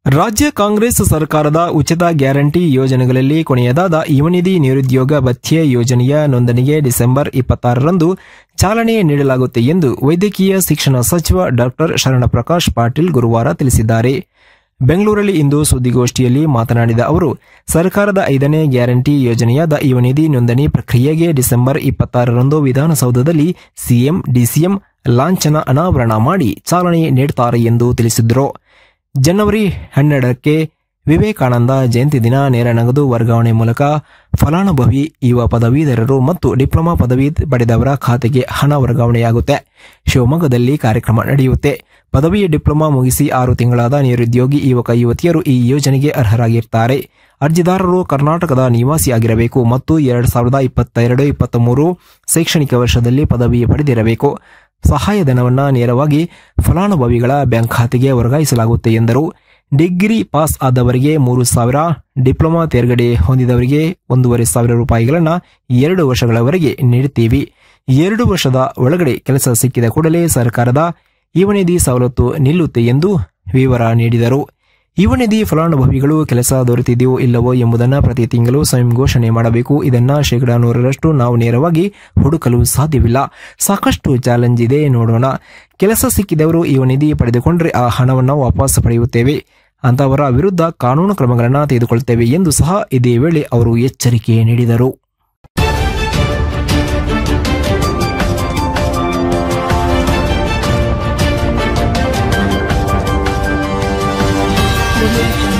ರಾಜ್ಯ ಕಾಂಗ್ರೆಸ್ ಸರ್ಕಾರದ ಉಚಿತ ಗ್ಯಾರಂಟಿ ಯೋಜನೆಗಳಲ್ಲಿ ಕೊನೆಯದಾದ ಯುವನಿಧಿ ನಿರುದ್ಯೋಗ ಭತ್ಯೆ ಯೋಜನೆಯ ನೋಂದಣಿಗೆ ಡಿಸೆಂಬರ್ ಇಪ್ಪತ್ತಾರರಂದು ಚಾಲನೆ ನೀಡಲಾಗುತ್ತೆ ಎಂದು ವೈದ್ಯಕೀಯ ಶಿಕ್ಷಣ ಸಚಿವ ಡಾಕ್ಟರ್ ಶರಣಪ್ರಕಾಶ್ ಪಾಟೀಲ್ ಗುರುವಾರ ತಿಳಿಸಿದ್ದಾರೆ ಬೆಂಗಳೂರಲ್ಲಿ ಇಂದು ಸುದ್ದಿಗೋಷ್ಠಿಯಲ್ಲಿ ಮಾತನಾಡಿದ ಅವರು ಸರ್ಕಾರದ ಐದನೇ ಗ್ಯಾರಂಟಿ ಯೋಜನೆಯಾದ ಯುವನಿಧಿ ನೋಂದಣಿ ಪ್ರಕ್ರಿಯೆಗೆ ಡಿಸೆಂಬರ್ ಇಪ್ಪತ್ತಾರರಂದು ವಿಧಾನಸೌಧದಲ್ಲಿ ಸಿಎಂ ಡಿಸಿಎಂ ಲಾಂಛನ ಅನಾವರಣ ಮಾಡಿ ಚಾಲನೆ ನೀಡುತ್ತಾರೆ ಎಂದು ತಿಳಿಸಿದರು ಜನವರಿ ಹನ್ನೆರಡಕ್ಕೆ ವಿವೇಕಾನಂದ ಜಯಂತಿ ದಿನ ನೇರ ನಗದು ವರ್ಗಾವಣೆ ಮೂಲಕ ಫಲಾನುಭವಿ ಯುವ ಪದವೀಧರರು ಮತ್ತು ಡಿಪ್ಲೊಮಾ ಪದವಿ ಪಡೆದವರ ಖಾತೆಗೆ ಹಣ ವರ್ಗಾವಣೆಯಾಗುತ್ತೆ ಶಿವಮೊಗ್ಗದಲ್ಲಿ ಕಾರ್ಯಕ್ರಮ ನಡೆಯುತ್ತೆ ಪದವಿ ಡಿಪ್ಲೊಮಾ ಮುಗಿಸಿ ಆರು ತಿಂಗಳಾದ ನಿರುದ್ಯೋಗಿ ಯುವಕ ಯುವತಿಯರು ಈ ಯೋಜನೆಗೆ ಅರ್ಹರಾಗಿರ್ತಾರೆ ಅರ್ಜಿದಾರರು ಕರ್ನಾಟಕದ ನಿವಾಸಿಯಾಗಿರಬೇಕು ಮತ್ತು ಎರಡು ಸಾವಿರದ ಇಪ್ಪತ್ತೆರಡು ಇಪ್ಪತ್ತ್ ಮೂರು ಶೈಕ್ಷಣಿಕ ವರ್ಷದಲ್ಲಿ ಪದವಿ ಪಡೆದಿರಬೇಕು ಸಹಾಯಧನವನ್ನು ನೇರವಾಗಿ ಫಲಾನುಭವಿಗಳ ಬ್ಯಾಂಕ್ ಖಾತೆಗೆ ವರ್ಗಾಯಿಸಲಾಗುತ್ತೆ ಎಂದರು ಡಿಗ್ರಿ ಪಾಸ್ ಆದವರಿಗೆ ಮೂರು ಸಾವಿರ ಡಿಪ್ಲೊಮಾ ತೇರ್ಗಡೆ ಹೊಂದಿದವರಿಗೆ ಒಂದೂವರೆ ಸಾವಿರ ರೂಪಾಯಿಗಳನ್ನು ಎರಡು ವರ್ಷಗಳವರೆಗೆ ನೀಡುತ್ತೀವಿ ಎರಡು ವರ್ಷದ ಒಳಗಡೆ ಕೆಲಸ ಸಿಕ್ಕಿದ ಕೂಡಲೇ ಸರ್ಕಾರದ ಯುವನಿಧಿ ಸವಲತ್ತು ನಿಲ್ಲುತ್ತೆ ಎಂದು ವಿವರ ನೀಡಿದರು ಯುವನಿಧಿ ಫಲಾನುಭವಿಗಳು ಕೆಲಸ ದೊರೆತಿದೆಯೋ ಇಲ್ಲವೋ ಎಂಬುದನ್ನು ಪ್ರತಿ ತಿಂಗಳು ಸ್ವಯಂ ಘೋಷಣೆ ಮಾಡಬೇಕು ಇದನ್ನ ಶೇಕಡಾ ನೂರರಷ್ಟು ನಾವು ನೇರವಾಗಿ ಹುಡುಕಲು ಸಾಧ್ಯವಿಲ್ಲ ಸಾಕಷ್ಟು ಚಾಲೆಂಜ್ ಇದೆ ನೋಡೋಣ ಕೆಲಸ ಸಿಕ್ಕಿದವರು ಯುವನಿಧಿ ಪಡೆದುಕೊಂಡ್ರೆ ಆ ಹಣವನ್ನು ವಾಪಸ್ ಪಡೆಯುತ್ತೇವೆ ಅಂತವರ ವಿರುದ್ಧ ಕಾನೂನು ಕ್ರಮಗಳನ್ನು ತೆಗೆದುಕೊಳ್ಳುತ್ತೇವೆ ಎಂದು ಸಹ ಇದೇ ವೇಳೆ ಅವರು ಎಚ್ಚರಿಕೆ ನೀಡಿದರು Audio Jungle.